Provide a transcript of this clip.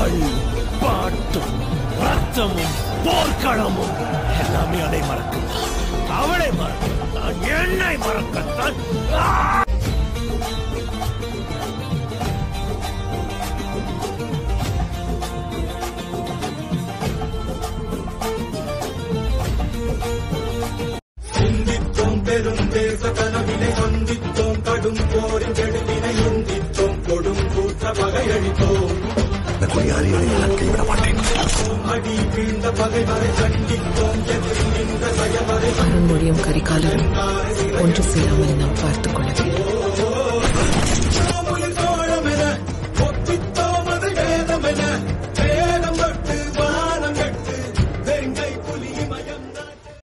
வழியும் பாட்டும் ரத்தமும் போர்க்களமும் எல்லாமே அதை மறக்கும் அவளை மறக்கத்தான் என்னை மறக்கத்தான் ஆ! சிந்தித்தோம் பெரும் தேச கனவினை சந்தித்தோம் கடும் போரின் கெடுவினை உந்தித்தோம் கொடும் கூற்ற பகையளித்தோம் இந்த கொடியாரிகளை நான் கைவிட மாட்டேன் அடி வீழ்ந்த பகைவரை கண்டித்தோம் எதிர் நின்ற சயவரை அருண்மொழியும் கரிகாலரும் ஒன்று சேராமல் நாம் பார்த்துக் கொள்ள வேண்டும்